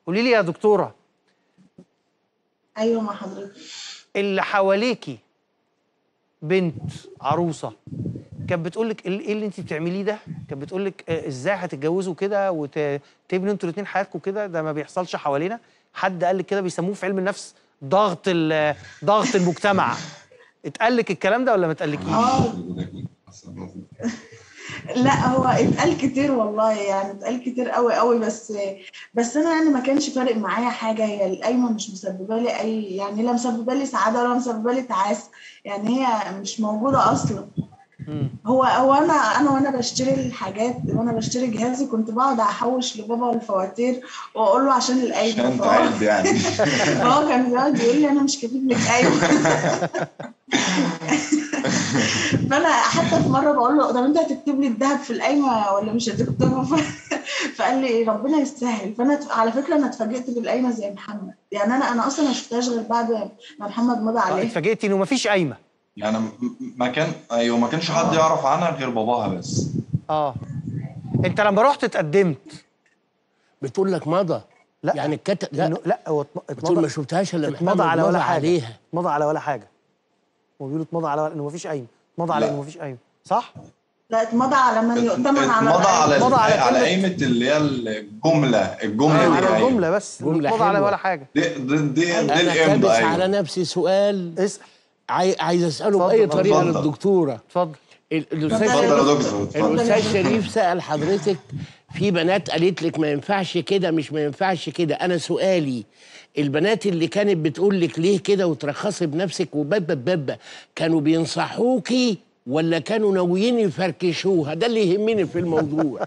قولي لي يا دكتوره ايوه مع حضرتك اللي حواليكي بنت عروسه كانت بتقول لك ايه اللي انت بتعمليه ده كانت بتقول لك ازاي هتتجوزوا كده وتبنوا انتوا الاثنين حياتكم كده ده ما بيحصلش حوالينا حد قال لك كده بيسموه في علم النفس ضغط ال- ضغط المجتمع اتقال لك الكلام ده ولا ما اتقالكيش اه لا هو اتقال كتير والله يعني اتقال كتير قوي قوي بس بس انا يعني ما كانش فارق معايا حاجه هي القايمه مش مسببه لي اي يعني لا مسببه لي سعاده ولا مسببه لي تعاسه يعني هي مش موجوده اصلا مم. هو هو انا انا وانا بشتري الحاجات وانا بشتري جهازي كنت بقعد احوش لبابا الفواتير واقول له عشان القايمه عشان فهو- تعد يعني فهو كان بيقعد يقول لي انا مش كاتب لك قايمه فانا حتى في مره بقول له طب انت هتكتب لي الذهب في القايمه ولا مش هتكتبه ف- فقال لي ربنا يسهل فانا ت- على فكره انا اتفاجئت بالقايمه زي محمد يعني انا انا اصلا ما شفتهاش غير بعد ما محمد مضى آه، عليه اتفاجئتي انه مفيش قايمه يعني م- ما كان ايوه ما كانش حد يعرف عنها غير باباها بس اه انت لما رحت اتقدمت بتقول لك مضى لا. يعني الكتب لا إنه- لا هو اتم- بتقول ما اتمضى شفتهاش الا محمد اتمضى على ولا مضى حاجه عليها اتمضى على ولا حاجه هو بيقولوا اتمضى على ولا انه مفيش قايمه اتمضى على لا. انه مفيش قايمه صح؟ لا اتمضى على من يؤتمن على اتمضى على اتمضى على على كلمة- قيمه اللي هي الجمله الجمله آه دي على أيوة. الجمله بس جملة اتمضى على حلوة. ولا حاجه دي دي دي, دي انا الامضه كابس على ايوه نفسي سؤال اسال عاي... عايز اساله اتفضل، باي طريقه اتفضل. للدكتوره اتفضل ال- الاستاذ اتفضل اتفضل يا شريف دكتور اتفضل الاستاذ شريف سال حضرتك في بنات قالت لك ما ينفعش كده مش ما ينفعش كده انا سؤالي البنات اللي كانت بتقول لك ليه كده وترخصي بنفسك وبابا بابا كانوا بينصحوكي ولا كانوا ناويين يفركشوها ده اللي يهمني في الموضوع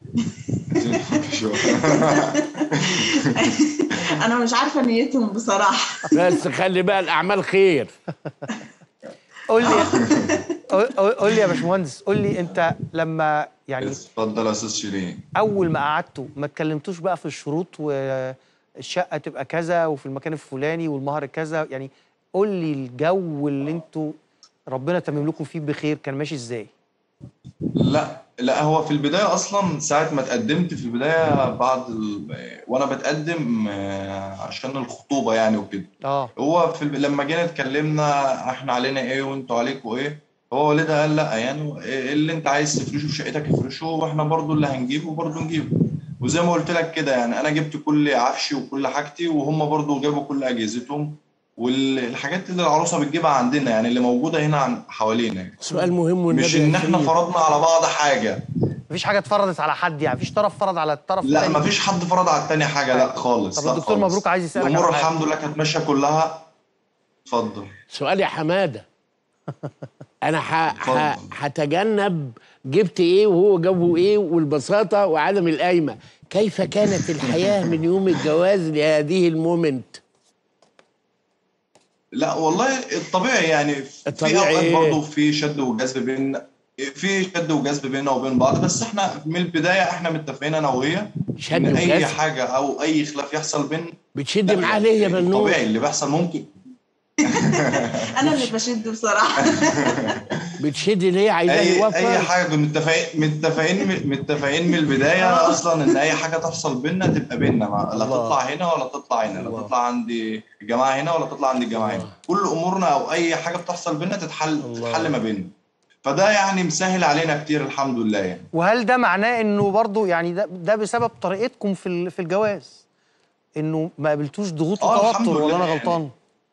انا مش عارفه نيتهم بصراحه بس خلي بقى الاعمال خير قول لي قول- قول قول لي يا باشمهندس قول لي انت لما يعني اتفضل يا استاذ شيرين اول ما قعدتوا ما اتكلمتوش بقى في الشروط والشقه تبقى كذا وفي المكان الفلاني والمهر كذا يعني قول لي الجو اللي انتوا ربنا تمم لكم فيه بخير كان ماشي ازاي لا لا هو في البدايه اصلا ساعه ما اتقدمت في البدايه بعد ال... وانا بتقدم آه، عشان الخطوبه يعني وكده اه هو في الب... لما جينا اتكلمنا احنا علينا ايه وانتوا عليكم ايه هو والدها قال لا يعني إيه اللي انت عايز تفرشه في شقتك افرشه واحنا برضو اللي هنجيبه برضو نجيبه وزي ما قلت لك كده يعني انا جبت كل عفشي وكل حاجتي وهم برضو جابوا كل اجهزتهم والحاجات اللي العروسه بتجيبها عندنا يعني اللي موجوده هنا عن حوالينا يعني. سؤال مهم والنبي مش يا ان احنا شريف. فرضنا على بعض حاجه مفيش حاجه اتفرضت على حد يعني مفيش طرف فرض على الطرف لا التاني. مفيش حد فرض على التاني حاجه لا خالص طب لا الدكتور خالص. مبروك عايز يسألك الامور على حاجة. الحمد لله كانت ماشيه كلها اتفضل سؤال يا حماده انا ح... ح... اتفضل. هتجنب جبت ايه وهو جابه ايه والبساطه وعدم القايمه كيف كانت الحياه من يوم الجواز لهذه المومنت لا والله الطبيعي يعني في الطبيعي اوقات إيه؟ برضه في شد وجذب بين في شد وجذب بيننا وبين بعض بس احنا من البدايه احنا متفقين انا وهي شد ان اي وجذب حاجه او اي خلاف يحصل بين بتشد معاه ليه يا بنوت طبيعي اللي بيحصل ممكن انا اللي بشد بصراحه بتشد ليه عايزاه اي اي يوفر حاجه كنا متفقين متفقين متفقين من البدايه اصلا ان اي حاجه تحصل بينا تبقى بينا ما- لا الله. تطلع هنا ولا تطلع هنا لا الله. تطلع عند الجماعه هنا ولا تطلع عند الجماعه هنا الله. كل امورنا او اي حاجه بتحصل بينا تتحل الله. تتحل ما بيننا فده يعني مسهل علينا كتير الحمد لله يعني وهل ده معناه انه برضو يعني ده ده بسبب طريقتكم في ال- في الجواز انه ما قابلتوش ضغوط آه، الحمد وتوتر ولا انا لله غلطان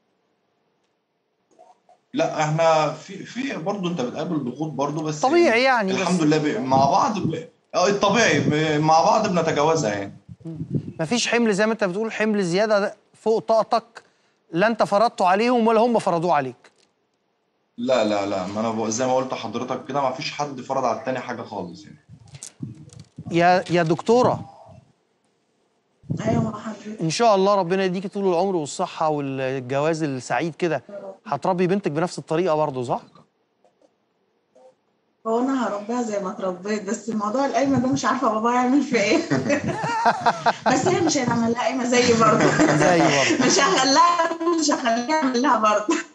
لا احنا في في برضه انت بتقابل ضغوط برضه بس طبيعي يعني بس- الحمد لله ب- مع بعض ب... اه الطبيعي ب... مع بعض بنتجاوزها يعني مفيش حمل زي ما انت بتقول حمل زياده ده فوق طاقتك لا انت فرضته عليهم ولا هم فرضوه عليك لا لا لا ما انا بق- زي ما قلت لحضرتك كده ما فيش حد فرض على التاني حاجه خالص يعني يا يا دكتوره ايوه مع حضرتك ان شاء الله ربنا يديكي طول العمر والصحه والجواز السعيد كده هتربي بنتك بنفس الطريقه برضه صح هو انا هربيها زي ما اتربيت بس الموضوع القايمه ده مش عارفه بابا يعمل فيه ايه بس هي مش هيتعمل لها قايمه زيي برضه زي برضه مش هخليها مش هخليها اعمل لها برضه